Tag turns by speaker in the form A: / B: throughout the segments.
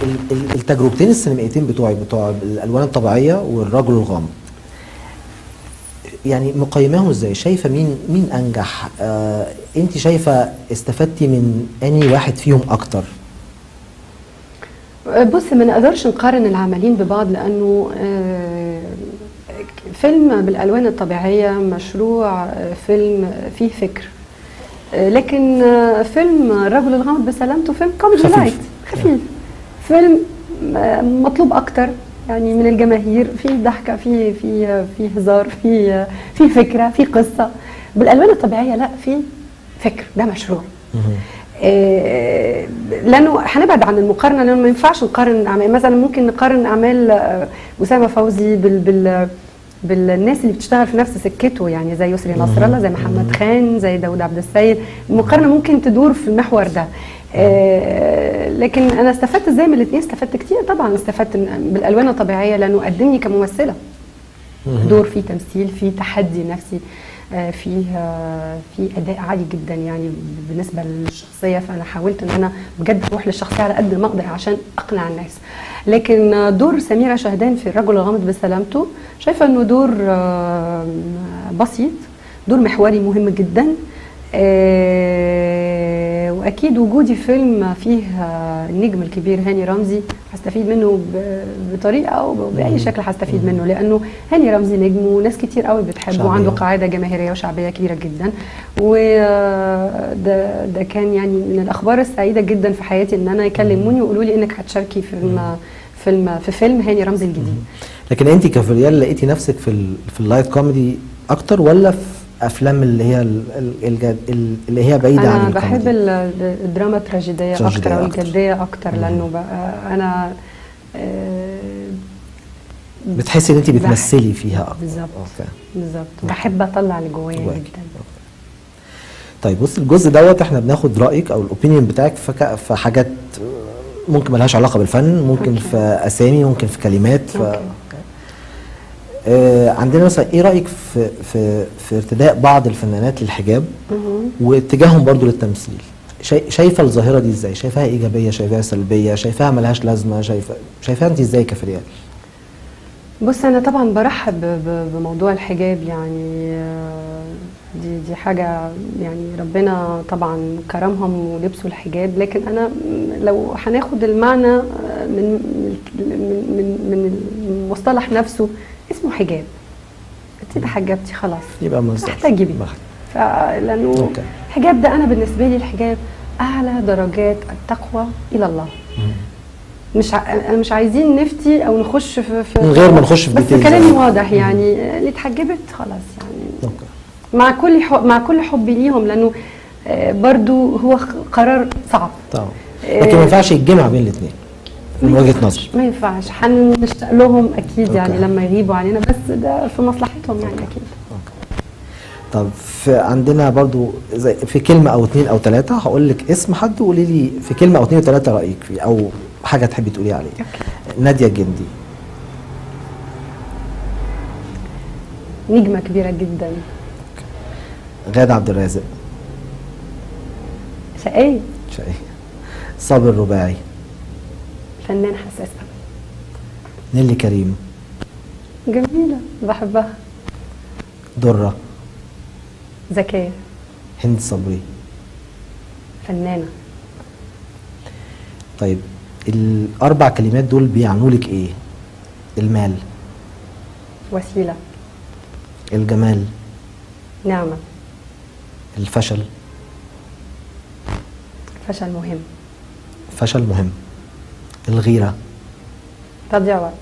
A: ال- ال- التجربتين السينمائيتين بتوعي بتوع الالوان الطبيعيه والرجل الغامض يعني مقيماهم ازاي شايفه مين مين انجح آه انت شايفه استفدتي من اني واحد فيهم اكتر
B: بص ما نقدرش نقارن العملين ببعض لانه آه، فيلم بالالوان الطبيعيه مشروع آه، فيلم فيه فكر آه، لكن آه، فيلم الرجل الغامض بسلامته فيلم كوميدي
A: خفيف.
B: لايت خفيف فيلم آه، مطلوب اكتر يعني من الجماهير في ضحكه في في في هزار في في فكره في قصه بالالوان الطبيعيه لا في فكر ده مشروع آه، لانه هنبعد عن المقارنه لانه ما ينفعش نقارن أعمال- مثلا ممكن نقارن اعمال آه، اسامه فوزي بال بال بالناس اللي بتشتغل في نفس سكته يعني زي يسري نصر الله زي محمد خان زي داود عبد السيد المقارنه ممكن تدور في المحور ده آه، لكن انا استفدت ازاي من الاثنين استفدت كتير طبعا استفدت من- بالالوان الطبيعيه لانه قدمني كممثله دور فيه تمثيل فيه تحدي نفسي آه، فيه آه، فيه اداء عالي جدا يعني بالنسبه للشخصيه فانا حاولت ان انا بجد اروح للشخصيه على قد ما اقدر عشان اقنع الناس لكن آه، دور سميره شهدان في الرجل الغامض بسلامته شايفه انه دور آه، بسيط دور محوري مهم جدا آه، واكيد وجودي في فيلم فيه آه، النجم الكبير هاني رمزي هستفيد منه ب- بطريقه او باي شكل هستفيد منه لانه هاني رمزي نجم وناس كتير قوي بتحبه
A: شعبية.
B: وعنده قاعده جماهيريه وشعبيه كبيره جدا وده ده كان يعني من الاخبار السعيده جدا في حياتي ان انا يكلموني ويقولوا لي انك هتشاركي في فيلم فيلم في فيلم هاني رمزي الجديد
A: لكن انت كفريال لقيتي نفسك في ال في اللايت كوميدي اكتر ولا في افلام اللي هي ال- ال- الجد ال- اللي هي بعيده عن
B: انا بحب
A: الكوميدي
B: ال- الدراما التراجيديه
A: تراجيدية
B: اكتر او
A: أكتر.
B: الجديه اكتر لانه بقى انا آه،
A: بتحسي ان انت
B: بح-
A: بتمثلي فيها اكتر
B: بالظبط
A: اوكي
B: بالظبط بحب اطلع اللي جوايا
A: جواكي.
B: جدا
A: طيب بص الجزء دوت احنا بناخد رايك او الاوبينيون بتاعك في ك- في حاجات ممكن ملهاش علاقه بالفن ممكن
B: أوكي.
A: في اسامي ممكن في كلمات في
B: أوكي.
A: آه عندنا مثلا ايه رايك في في في ارتداء بعض الفنانات للحجاب
B: مهم.
A: واتجاههم برضو للتمثيل شاي- شايفه الظاهره دي ازاي شايفاها ايجابيه شايفاها سلبيه شايفاها ملهاش لازمه شايفه شايفاها انت ازاي كفريال
B: بص انا طبعا برحب ب- ب- بموضوع الحجاب يعني آه، دي دي حاجه يعني ربنا طبعا كرمهم ولبسوا الحجاب لكن انا م- لو هناخد المعنى آه، من من من من المصطلح نفسه اسمه حجاب انت تحجبتي خلاص
A: يبقى ما نصحش.
B: محتاجة بيه.
A: محتاج.
B: فلانه
A: أوكي.
B: الحجاب ده انا بالنسبه لي الحجاب اعلى درجات التقوى الى الله مش ع... أنا مش عايزين نفتي او نخش في, في
A: من غير ما نخش في
B: بس
A: details
B: كلامي
A: يعني.
B: واضح يعني اللي اتحجبت خلاص يعني
A: اوكي
B: مع كل حب مع كل حبي ليهم لانه آه، برضو هو خ- قرار صعب
A: طبعا لكن ما ينفعش يتجمع بين الاثنين من وجهه نظري
B: ما ينفعش هنشتاق لهم اكيد يعني
A: أوكي.
B: لما يغيبوا علينا بس ده في مصلحتهم يعني اكيد
A: طب في عندنا برضو زي في كلمه او اتنين او تلاته هقول لك اسم حد وقولي لي في كلمه او اتنين وتلاته رايك فيه او حاجه تحبي تقولي عليه ناديه الجندي
B: نجمه كبيره جدا
A: غادة عبد الرازق
B: شقاية
A: شقي صابر الرباعي
B: فنان حساس قوي
A: نيلي كريم
B: جميله بحبها
A: درة
B: ذكيه
A: هند صبري
B: فنانه
A: طيب الاربع كلمات دول بيعنوا لك ايه المال
B: وسيله
A: الجمال
B: نعمه
A: الفشل
B: فشل مهم
A: فشل مهم الغيرة
B: تضييع وقت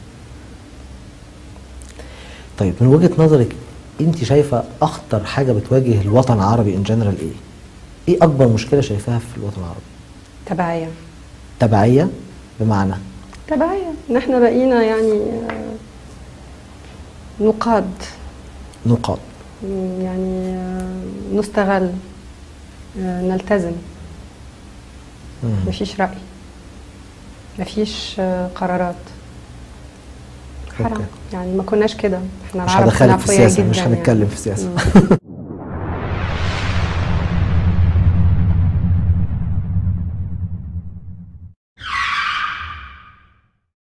A: طيب من وجهة نظرك انت شايفة اخطر حاجة بتواجه الوطن العربي ان جنرال ايه ايه اكبر مشكلة شايفاها في الوطن العربي
B: تبعيه
A: تبعية بمعنى
B: تبعيه ان احنا بقينا يعني آه، نقاد
A: نقاط
B: مم، يعني آه، نستغل آه، نلتزم
A: مم.
B: مفيش رأي مفيش آه، قرارات حرام
A: أوكي.
B: يعني ما كناش كده احنا
A: مش
B: العرب كنا
A: هدخلك في
B: أقوياء
A: السياسة مش
B: جداً يعني.
A: هنتكلم في السياسة
B: مم.